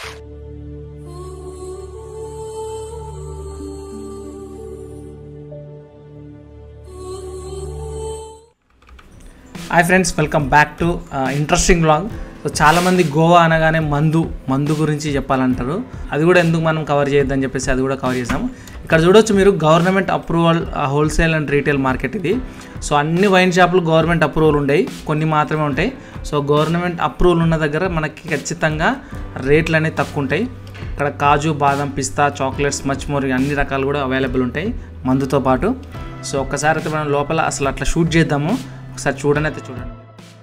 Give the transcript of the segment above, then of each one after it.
Hi friends welcome back to interesting blog so చాలామంది గోవా అనగానే మందు మందు గురించి చెప్పాలంటారు అది కూడా ఎందుకు మనం కవర్ చేయొద్దని చెప్పేసి అది కూడా కవర్ చేసాము ఇక్కడ చూడొచ్చు మీరు government approval wholesale and retail market ఇది సో అన్ని వైన్ షాపులు గవర్నమెంట్ అప్రూవల్ ఉంటాయి కొన్ని మాత్రమే ఉంటాయి సో గవర్నమెంట్ అప్రూవల్ ఉన్న దగ్గర మనకి ఖచ్చితంగా రేట్లు అనేవి తక్కువ ఉంటాయి ఇక్కడ కాజు బాదం పిస్తా చాక్లెట్స్ మచ్ మోర్ అన్ని రకాలు కూడా అవైలబుల్ ఉంటాయి మందుతో పాటు సో ఒక్కసారి అయితే మనం లోపల అసలు అట్లా షూట్ చేద్దాము ఒకసారి చూడండి అయితే చూడండి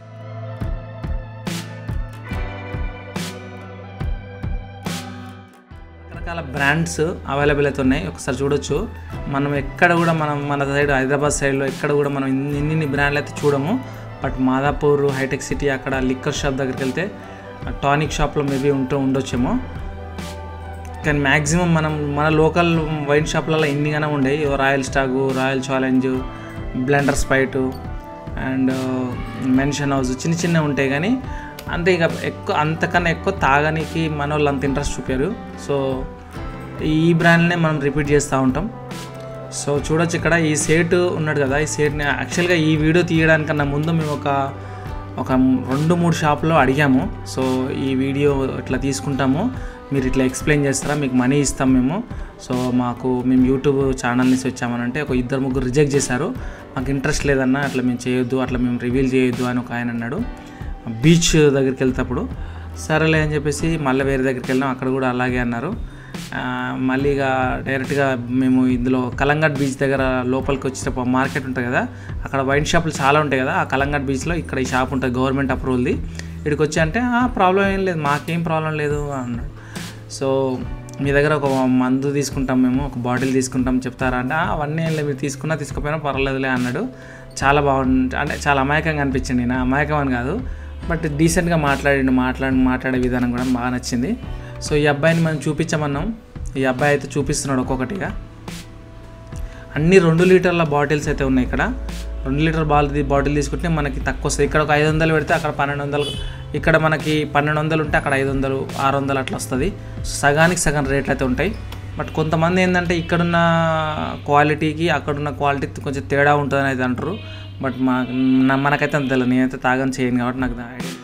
రకరకాల బ్రాండ్స్ అవైలబుల్ అయితే ఉన్నాయి ఒకసారి చూడొచ్చు మనం ఎక్కడ కూడా మనం మన సైడ్ హైదరాబాద్ సైడ్లో ఎక్కడ కూడా మనం ఇన్ని ఇన్ని బ్రాండ్లు అయితే చూడము బట్ మాదాపూర్ హైటెక్ సిటీ అక్కడ లిక్కర్ షాప్ దగ్గరికి వెళ్తే టానిక్ షాప్లో మేబీ ఉంటూ ఉండొచ్చేమో కానీ మ్యాక్సిమం మనం మన లోకల్ వైన్ షాప్లలో ఎన్నిగానే ఉండేవి Royal Stag Royal Challenge Blender స్పైటు అండ్ మెన్షన్ హౌస్ చిన్న చిన్నవి ఉంటాయి కానీ అంటే ఇక ఎక్కువ అంతకన్నా ఎక్కువ తాగడానికి మన వాళ్ళు అంత ఇంట్రెస్ట్ చూపారు సో ఈ బ్రాండ్నే మనం రిపీట్ చేస్తూ ఉంటాం సో చూడొచ్చు ఇక్కడ ఈ సేట్ ఉన్నాడు కదా ఈ సేట్ని యాక్చువల్గా ఈ వీడియో తీయడానికన్నా ముందు మేము ఒక ఒక రెండు మూడు షాపులో అడిగాము సో ఈ వీడియో ఇట్లా తీసుకుంటాము మీరు ఇట్లా ఎక్స్ప్లెయిన్ చేస్తారా మీకు మనీ ఇస్తాం మేము సో మాకు మేము యూట్యూబ్ ఛానల్ నుంచి వచ్చామని అంటే ఒక ఇద్దరు ముగ్గురు రిజెక్ట్ చేశారు మాకు ఇంట్రెస్ట్ లేదన్నా అట్లా మేము చేయొద్దు అట్లా మేము రివీల్ చేయొద్దు అని ఒక ఆయన అన్నాడు బీచ్ దగ్గరికి వెళ్తేప్పుడు సరేలే అని చెప్పేసి మళ్ళీ వేరే దగ్గరికి వెళ్ళాం అక్కడ కూడా అలాగే అన్నారు ఆ, మళ్ళీ ఇక డైరెక్ట్గా మేము ఇందులో కలంగట్ బీచ్ దగ్గర లోపలికి వచ్చేటప్పుడు మార్కెట్ ఉంటుంది కదా అక్కడ వైన్ షాపులు చాలా ఉంటాయి కదా ఆ కలంగట్ బీచ్లో ఇక్కడ ఈ షాప్ ఉంటుంది గవర్నమెంట్ అప్రూవల్ది ఇక్కడికి వచ్చి అంటే ప్రాబ్లం ఏం లేదు మాకేం ప్రాబ్లం లేదు అన్నాడు సో మీ దగ్గర ఒక మందు తీసుకుంటాం మేము ఒక బాటిల్ తీసుకుంటాం చెప్తారా అంటే "ఆ, అవన్నీ ఏం లేదు మీరు తీసుకున్నా తీసుకోపోయినా పర్వాలేదులే అన్నాడు చాలా బాగుంది అంటే చాలా అమాయకంగా అనిపించింది నా అమాయకం అని కాదు బట్ డీసెంట్గా మాట్లాడిండు మాట్లాడి మాట్లాడే విధానం కూడా బాగా నచ్చింది సో ఈ అబ్బాయిని మనం చూపించమన్నాం ఈ అబ్బాయి అయితే చూపిస్తున్నాడు ఒక్కొక్కటిగా అన్ని రెండు లీటర్ల బాటిల్స్ అయితే ఉన్నాయి ఇక్కడ రెండు లీటర్ బాల్ బాటిల్ తీసుకుంటే మనకి తక్కువ వస్తుంది ఇక్కడ ఒక ఐదు వందలు పెడితే అక్కడ పన్నెండు వందలు ఇక్కడ మనకి పన్నెండు వందలు ఉంటే అక్కడ ఐదు వందలు ఆరు వందలు అట్లా వస్తుంది సగానికి సగం రేట్లు అయితే ఉంటాయి బట్ కొంతమంది ఏంటంటే ఇక్కడున్న క్వాలిటీకి అక్కడున్న క్వాలిటీ కొంచెం తేడా ఉంటుందని అయితే అంటారు బట్ మా నా- మనకైతే అంత తెలియదు నేనైతే తాగని చేయను కాబట్టి నాకు ఐడియా లేదు.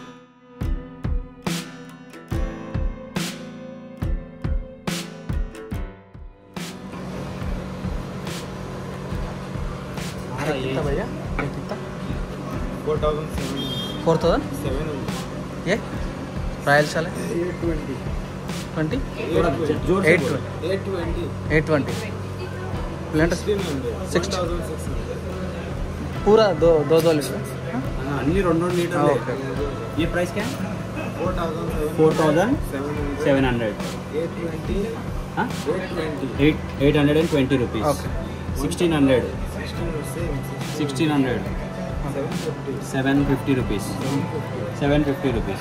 Four thousand seven four thousand seven ఏ రాయల్ చాలే एट ट्वेंटी ట్వంటీ जोर Eight से eight twenty eight twenty Blender sixteen hundred Six- six thousand six hundred పూరా దో దో దో లీటర్ అన్ని రెండు రెండు లీటర్లు ఓకే ये प्राइस क्या है four thousand seven four thousand seven hundred seven hundred eight twenty eight twenty eight eight hundred and twenty rupees Okay. Sixteen hundred sixteen same sixteen hundred seven fifty seven fifty rupees seven fifty rupees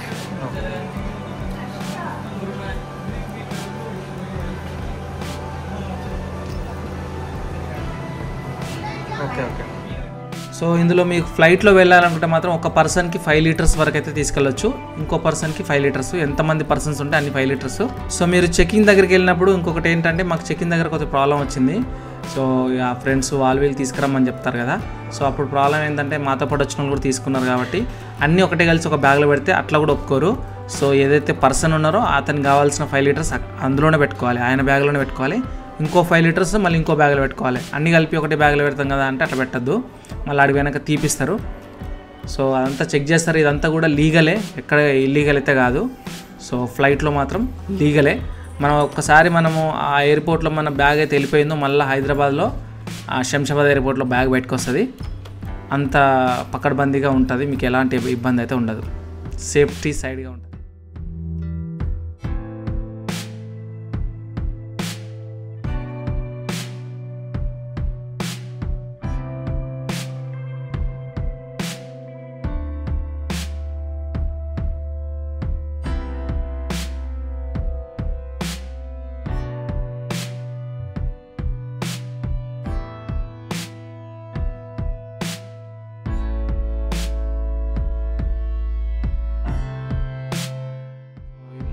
okay okay so ఇందులో మీకు ఫ్లైట్లో వెళ్ళాలనుకుంటే మాత్రం ఒక పర్సన్కి five litres వరకు అయితే తీసుకెళ్ళొచ్చు ఇంకో పర్సన్కి ఫైవ్ లీటర్స్ ఎంతమంది పర్సన్స్ ఉంటే అన్ని ఫైవ్ లీటర్స్ సో మీరు చెకింగ్ దగ్గరికి వెళ్ళినప్పుడు ఇంకొకటి ఏంటంటే మాకు చెకింగ్ దగ్గర కొంచెం ప్రాబ్లం వచ్చింది సో ఆ ఫ్రెండ్స్ వాళ్ళు వీళ్ళు తీసుకురమ్మని చెప్తారు కదా సో అప్పుడు ప్రాబ్లం ఏంటంటే మాతో పాటు వచ్చిన వాళ్ళు కూడా తీసుకున్నారు కాబట్టి అన్నీ ఒకటే కలిసి ఒక బ్యాగ్లో పెడితే అట్లా కూడా ఒప్పుకోరు సో ఏదైతే పర్సన్ ఉన్నారో అతనికి కావాల్సిన ఫైవ్ లీటర్స్ అందులోనే పెట్టుకోవాలి ఆయన బ్యాగ్లోనే పెట్టుకోవాలి ఇంకో ఫైవ్ లీటర్స్ మళ్ళీ ఇంకో బ్యాగ్లో పెట్టుకోవాలి అన్ని కలిపి ఒకటే బ్యాగ్లో పెడతాం కదా అంటే అట్లా పెట్టద్దు మళ్ళీ అడిగి వెనక తీపిస్తారు సో అదంతా చెక్ చేస్తారు ఇదంతా కూడా లీగలే ఎక్కడ ఇల్లీగల్ అయితే కాదు సో ఫ్లైట్లో మాత్రం లీగలే మనం ఒక్కసారి మనము ఆ ఎయిర్పోర్ట్లో మన బ్యాగ్ అయితే వెళ్ళిపోయిందో మళ్ళీ హైదరాబాద్లో ఆ శంషాబాద్ ఎయిర్పోర్ట్లో బ్యాగ్ పెట్టుకొస్తుంది అంత పకడ్బందీగా ఉంటుంది మీకు ఎలాంటి ఇబ్బంది అయితే ఉండదు సేఫ్టీ సైడ్గా ఉంటుంది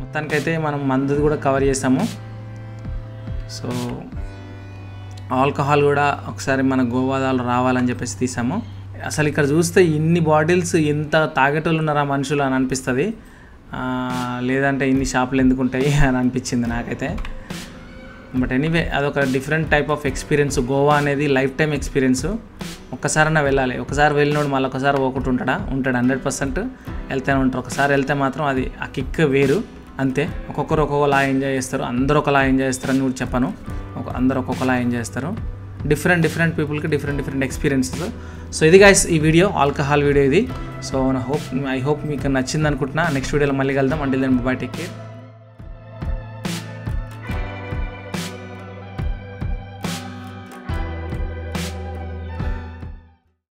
మొత్తానికైతే మనం మందు కూడా కవర్ చేసాము సో ఆల్కహాల్ కూడా ఒకసారి మన గోవాదాలు రావాలని చెప్పేసి తీసాము అసలు ఇక్కడ చూస్తే ఇన్ని బాటిల్స్ ఇంత తాగేటోళ్ళు ఉన్నారా మనుషులు అని అనిపిస్తుంది ఆ, లేదంటే ఇన్ని షాపులు ఎందుకు ఉంటాయి అని అనిపించింది నాకైతే బట్ ఎనీవే అదొక different type of experience Goa అనేది లైఫ్ టైం ఎక్స్పీరియన్స్ ఒక్కసారైనా వెళ్ళాలి ఒకసారి వెళ్ళినోడు మళ్ళీ ఒకసారి పోకుండా ఉంటాడా ఉంటాడు హండ్రెడ్ పర్సెంట్ వెళ్తూనే ఉంటారు ఒకసారి వెళ్తే మాత్రం అది ఆ కిక్ వేరు అంతే ఒక్కొక్కరు ఒక్కొక్కలా ఎంజాయ్ చేస్తారు అందరూ ఒకలా ఎంజాయ్ చేస్తారని కూడా చెప్పను ఒక అందరూ ఒక్కొక్కలా ఎంజాయ్ చేస్తారు డిఫరెంట్ డిఫరెంట్ పీపుల్కి డిఫరెంట్ డిఫరెంట్ ఎక్స్పీరియన్సెస్ సో ఇది గైస్ ఈ వీడియో ఆల్కహాల్ వీడియో ఇది సో హోప్ ఐ హోప్ మీకు నచ్చింది అనుకుంటున్నా నెక్స్ట్ వీడియోలో మళ్ళీ కలుద్దాం until then bye take care